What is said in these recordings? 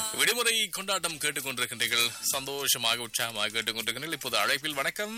விடுமுறை கொண்டாட்டம் கேட்டுக்கொண்டிருக்கின்றீர்கள் சந்தோஷமாக உற்சாகமாக கேட்டுக்கொண்டிருக்கிறீர்கள் இப்போது அழைப்பில் வணக்கம்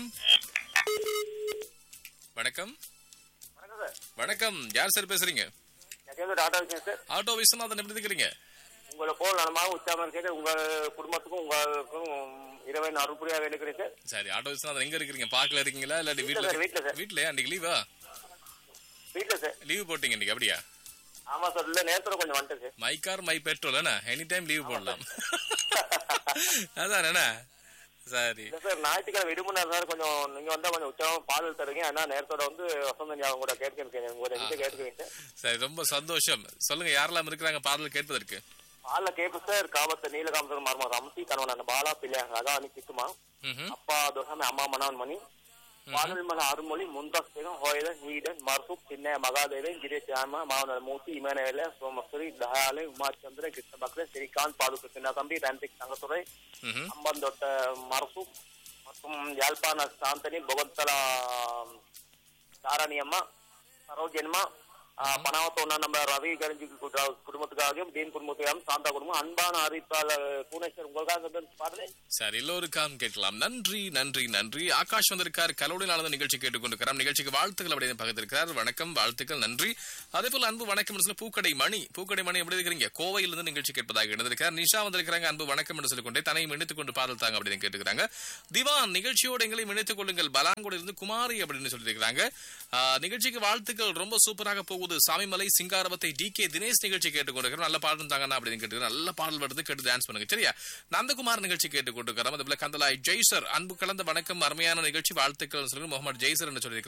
வணக்கம் வணக்கம் சார் வணக்கம் யார் சார் பேசுறீங்க எனக்கு வந்து டாடா விஷயம் சார் ஆட்டோ விஸ்வநாதன் எப்படி இருக்கிறீங்க உங்களை போல் நலமாக உற்சாகமாக இருக்கிறது உங்க குடும்பத்துக்கும் உங்களுக்கும் இரவு அறுபடியாக வேண்டுகிறேன் சார் சரி ஆட்டோ விஸ்வநாதன் எங்க இருக்கிறீங்க பார்க்கல இருக்கீங்களா இல்லாட்டி வீட்ல வீட்டுல சார், வீட்ல சார். வீட்டுல அன்னைக்கு லீவா வீட்டில் சார் லீவு போட்டீங்க இன்னைக்கு அப்படியா ஆமா சார் இல்லை நேரத்தில் கொஞ்சம் வந்துட்டேன் sir my car my petrol என்ன எனி டைம் லீவ் போடலாம் அதான் என்ன சரி இல்லை சார் ஞாயிற்றுக்கிழமை விடுமுறை சார் கொஞ்சம் நீங்க வந்தா கொஞ்சம் உற்சாகமாக பாடல் தருவீங்க ஆனால் நேரத்தோட வந்து வசந்த ஞாபகம் கூட கேட்க உங்களை எங்க கேட்குறீங்க சார் சரி ரொம்ப சந்தோஷம் சொல்லுங்க யாரெல்லாம் இருக்கிறாங்க பாடல் கேட்பதற்கு பாடல கேட்பு சார் காமத்த நீலகாமத்தர் மர்ம ரமசி கணவன் பாலா பிள்ளையா அதான் கிட்டுமா ம்ஹும். அப்பா துர்கமே அம்மா மனவன் மணி பாடல் மக அருமொழி முந்தாஸ்தேகம் ஹோயதன் ஹீடன் மர்சுக் சின்ன மகாதேவன் கிரேசாம மாவன மூர்த்தி இமனவேல சோமஸ்வரி தயாலை உமாச்சந்திர கிருஷ்ண பக்ர ஸ்ரீகாந்த் பாதுக சின்னதம்பி ரந்திக் தங்கத்துறை ம்ஹும். அம்பந்தொட்ட மரசு மற்றும் யாழ்ப்பாண சாந்தனி பொகத்தலா தாராணி அம்மா சரோஜி அம்மா பணாவத்த ஒன்னா நம்ம ரவி கரிஞ்சி குடும்பத்துக்காகவும் டீன் குடும்பத்துக்காகவும் சாந்தா குடும்பம் அன்பான அறிவிப்பாளர் பூனேஸ்வர் உங்களுக்காக வந்து பாடலே சரி எல்லோருக்காம் கேட்கலாம் நன்றி நன்றி நன்றி ஆகாஷ் வந்திருக்கார் கலோடி நாளந்த நிகழ்ச்சி கேட்டுக்கொண்டிருக்கிறார் நிகழ்ச்சிக்கு வாழ்த்துக்கள் அப்படின்னு பகிர்ந்திருக்கிறார் வணக்கம் வாழ்த்துக்கள் நன்றி அதே போல அன்பு வணக்கம் என்று சொல்லி பூக்கடை மணி பூக்கடை மணி எப்படி இருக்கிறீங்க கோவையிலிருந்து நிகழ்ச்சி கேட்பதாக இருந்திருக்கார் நிஷா வந்திருக்கிறாங்க அன்பு வணக்கம் என்று சொல்லிக்கொண்டே தன்னையும் இணைத்துக் கொண்டு பாடல் தாங்க அப்படின்னு கேட்டுக்கிறாங்க திவான் நிகழ்ச்சியோடு எங்களையும் இணைத்துக் கொள்ளுங்கள் பலாங்கோடு இருந்து குமாரி அப்படின்னு சொல்லியிருக்கிறாங்க ஆஹ், நிகழ்ச்சிக்கு வாழ்த்துக்கள் ரொம்ப சூப்பராக போகுது சாமிமலை சிங்காரவத்தை டி கே தினேஷ் நிகழ்ச்சி கேட்டுக்கொண்டிருக்கிறோம் நல்ல பாடல் தாங்கண்ணா அப்படின்னு கேட்டு நல்ல பாடல் வருது கேட்டு டான்ஸ் பண்ணுங்க சரியா நந்தகுமார் நிகழ்ச்சி கேட்டுக்கொண்டிருக்கிறோம் அதுபோல கந்தலாய் ஜெய்சர் அன்பு கலந்த வணக்கம் அருமையான நிகழ்ச்சி வாழ்த்துக்கள் சொல்லி முகமது ஜெய்சர் என்று சொல்லி